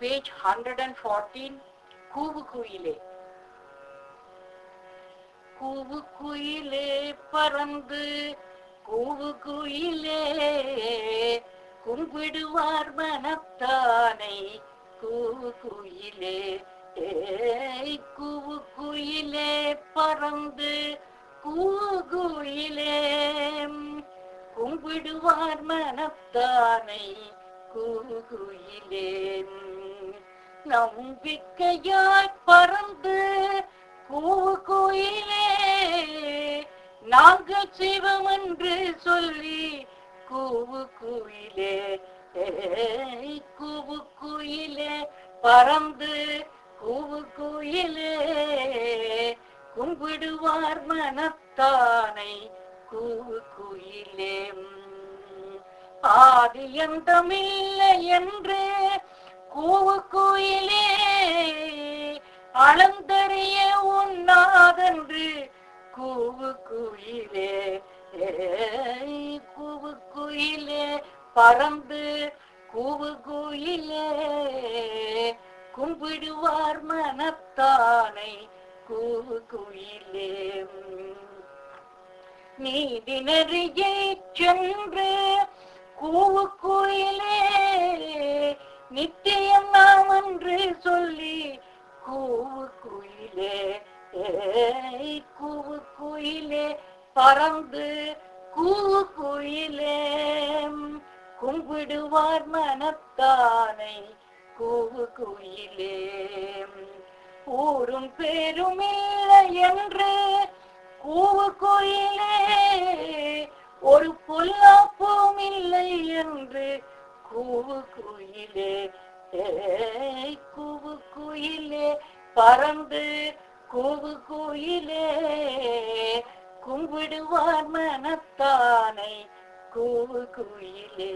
page 114 கூவு குயிலே கூவு குயிலே பறந்து கூவு குயிலே கும்பிடுவார் மனத்தானை கூவு குயிலே ஏய் கூவு குயிலே பறந்து கூவு குயிலே கும்பிடுவார் மனத்தானை கூவு குயிலே நம்பிக்கையாய் பறந்து கூவு குயிலே நாங்கள் சிவம் என்று சொல்லி கூவு குயிலே ஏய் கூவு குயிலே பறந்து கூவு குயிலே கும்பிடுவார் மனத்தானை கூவு குயிலே ஆதியந்தமில்லை என்று கூவு குயிலே அளந்தறிய உண்ணாதென்று கூவு குயிலே ஏய் கூவு குயிலே பறந்து கூவு குயிலே கும்பிடுவார் மனத்தானை கூவு குயிலே நீதி நெறியை சென்று கூவு குயிலே நித்தியம் நாம் என்று சொல்லி கூவு குயிலே ஏய் கூவு குயிலே பறந்து கூவு குயிலே கும்பிடுவார் மனத்தானை கூவு குயிலே ஊரும் பேரும் இல்லை என்று கூவு குயிலே ஒரு பொல்லாப்பும் இல்லை என்று கூவு குயிலே ஏய் கூவு குயிலே பறந்து கூவு குயிலே கும்பிடுவார் மனத்தானை கூவு குயிலே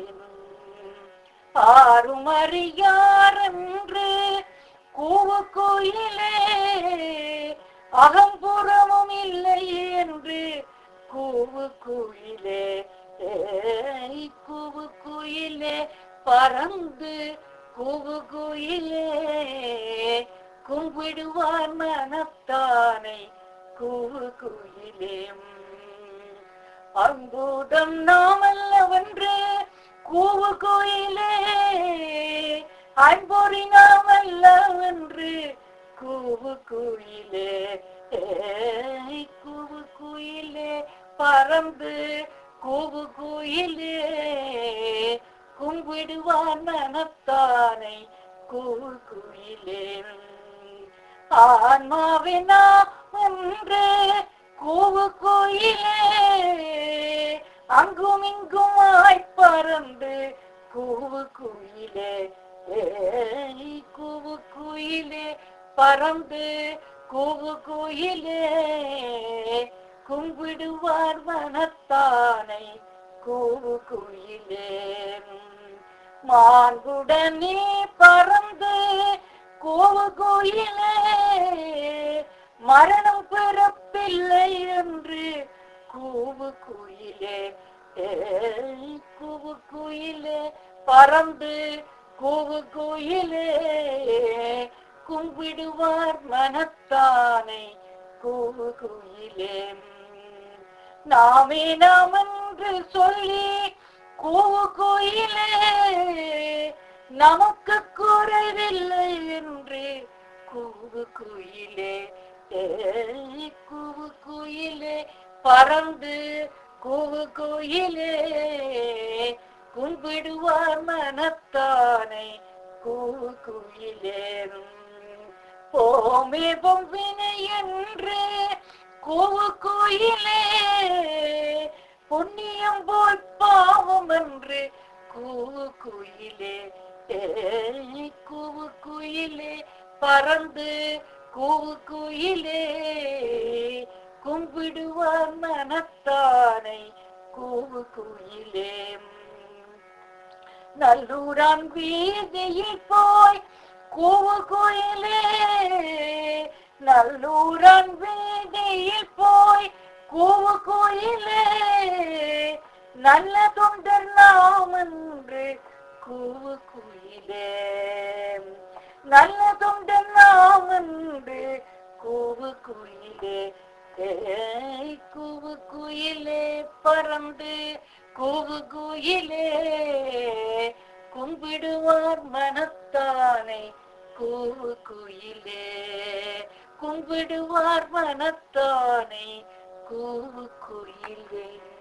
ஆறும் அறியார் என்று கூவு குயிலே அகம்புறமும் இல்லை என்று கூவு குயிலே ஏய் கூவு குயிலே பறந்து கூவு குயிலே கும்பிடுவார் மனத்தானை கூவு குயிலே அற்புதம் நாமல்லவென்று கூவு குயிலே அன்பொறி நாமல்லவென்று கூவு குயிலே ஏய் கூவு குயிலே பறந்து கூவு குயிலே கும்பிடுவான் மனத்தானை கூவு குயிலே ஆன்மாவினா ஒன்று கூவு குயிலே அங்கும் இங்குமாய் பறந்து கூவு குயிலே ஏய் கூவு குயிலே பறந்து கூவு குயிலே கும்பிடுவார் மனத்தானை கூவு குயிலே மான்குடனே பறந்து கூவு குயிலே மரணம் பிறப்பில்லை என்று கூவு குயிலே ஏய் கூவு குயிலே பறந்து கூவு குயிலே கும்பிடுவார் மனத்தானை கூவு குயிலே நாமே நாம் என்று சொல்லி கூவு குயிலே நமக்கு குறைவில்லை என்று கூவு குயிலே ஏய் கூவு குயிலே பறந்து கூவு குயிலே கும்பிடுவார் மனத்தானை கூவு குயிலே போமே பொம்பினை என்று கூவு குயிலே புண்ணியம் போய் பாவம் என்று கூவு குயிலே ஏய் கூவு குயிலே பறந்து கூவு குயிலே கும்பிடுவார் மனத்தானை கூவு குயிலே நல்லூரான் வீதியில் போய் கூவு குயிலே நல்லூரான் வீதியில் போய் கூவு குயிலே நல்ல தொண்டர் நாம் என்று கூவு குயிலே நல்ல தொண்டன் நாம் உண்டு கூவு குயிலே ஏய், கூவு குயிலே பறந்து கூவு குயிலே கும்பிடுவார் மனத்தானை கூவு குயிலே கும்பிடுவார் மனத்தானை கூவு குயிலே